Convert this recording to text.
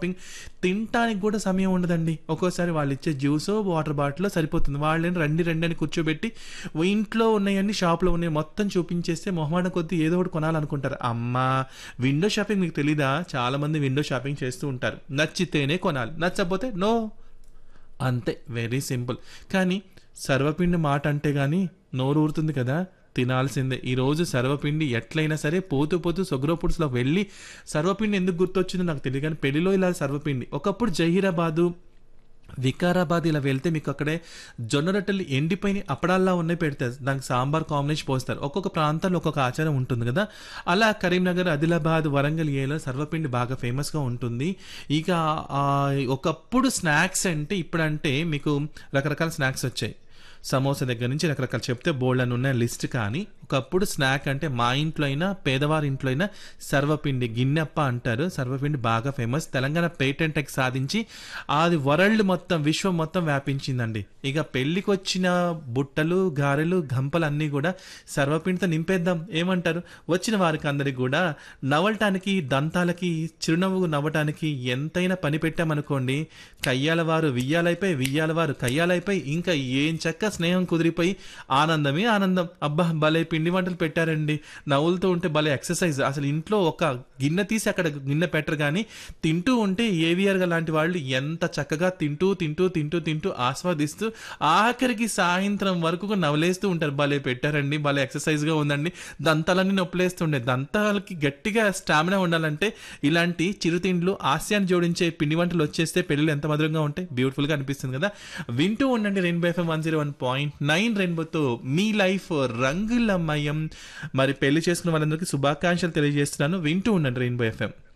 shopping తినటానికి కూడా సమయం ఉండదండి ఒక్కోసారి వాళ్ళు ఇచ్చే జ్యూస్ వాటర్ బాటిల్ సరిపోతుంది వాళ్ళని రండి రండి అని కూర్చోబెట్టి ఇంట్లో ఉన్నాయన్ని షాప్లో ఉన్నాయి మొత్తం చూపించేస్తే మొహమాట కొద్దీ ఏదో ఒకటి కొనాలనుకుంటారు అమ్మా విండో షాపింగ్ మీకు తెలీదా చాలా మంది విండో షాపింగ్ చేస్తూ ఉంటారు నచ్చితేనే కొనాలి నచ్చకపోతే నో అంతే వెరీ సింపుల్ కానీ సర్వపిండి మాట అంటే గాని నోరు ఊరుతుంది కదా తినాల్సిందే ఈరోజు సర్వపిండి ఎట్లయినా సరే పోతూ పోతూ సొగ్రోపుడ్స్లో వెళ్ళి సర్వపిండి ఎందుకు గుర్తొచ్చిందో నాకు తెలియదు కానీ పెళ్లిలో ఇలా సర్వపిండి ఒకప్పుడు జహీరాబాదు వికారాబాద్ ఇలా వెళ్తే మీకు అక్కడే జొన్న రొట్టెలు ఎండిపోయిన అప్పడాల్లా ఉన్నాయి పెడతారు దానికి సాంబార్ కాంబినేషన్ పోస్తారు ఒక్కొక్క ప్రాంతాల్లో ఒక్కొక్క ఆచారం ఉంటుంది కదా అలా కరీంనగర్ ఆదిలాబాద్ వరంగల్ ఏలో సర్వపిండి బాగా ఫేమస్గా ఉంటుంది ఇక ఆ, ఒకప్పుడు స్నాక్స్ అంటే ఇప్పుడంటే మీకు రకరకాల స్నాక్స్ వచ్చాయి సమోసా దగ్గర నుంచి రకరకాలు చెప్తే బోల్డ్ అని ఉన్న లిస్ట్ కానీ ఒకప్పుడు స్నాక్ అంటే మా ఇంట్లో అయినా పేదవారి ఇంట్లో అయినా సర్వపిండి గిన్నెప్ప అంటారు సర్వపిండి బాగా ఫేమస్ తెలంగాణ పేటెంట్ టెక్ సాధించి అది వరల్డ్ మొత్తం విశ్వం మొత్తం వ్యాపించిందండి ఇక పెళ్లికి వచ్చిన బుట్టలు గారెలు గంపలు అన్నీ కూడా సర్వపిండితో నింపేద్దాం ఏమంటారు వచ్చిన వారికి అందరికి కూడా నవ్వటానికి దంతాలకి చిరునవ్వు నవ్వటానికి ఎంతైనా పని పెట్టామనుకోండి కయ్యాల వారు వియ్యాలైపోయి వియ్యాల వారు కయ్యాలైపోయి ఇంకా ఏం చక్క స్నేహం కుదిరిపోయి ఆనందమే ఆనందం అబ్బా భలే పిండి వంటలు పెట్టారండి నవ్వులతో ఉంటే భలే ఎక్సర్సైజ్ అసలు ఇంట్లో ఒక గిన్నె తీసి అక్కడ గిన్నె పెట్టరు కానీ తింటూ ఉంటే ఏవిఆర్ లాంటి వాళ్ళు ఎంత చక్కగా తింటూ తింటూ తింటూ తింటూ ఆస్వాదిస్తూ ఆఖరికి సాయంత్రం వరకు కూడా నవలేస్తూ ఉంటారు భలే పెట్టారండి భలే ఎక్సర్సైజ్ గా ఉందండి దంతాలన్నీ నొప్పులేస్తుండే దంతాలకి గట్టిగా స్టామినా ఉండాలంటే ఇలాంటి చిరుతిండ్లు ఆస్యాన్ని జోడించే పిండి వంటలు వచ్చేస్తే పెళ్ళిళ్ళు ఎంత మధురంగా ఉంటాయి బ్యూటిఫుల్ గా అనిపిస్తుంది కదా వింటూ ఉండండి rainbow FM one zero one point nine రెయిన్బోతో మీ లైఫ్ రంగులమయం మరి పెళ్లి చేసుకున్న వాళ్ళందరికీ శుభాకాంక్షలు తెలియజేస్తున్నాను వింటూ ఉండండి రెయిన్బో ఎఫ్ఎం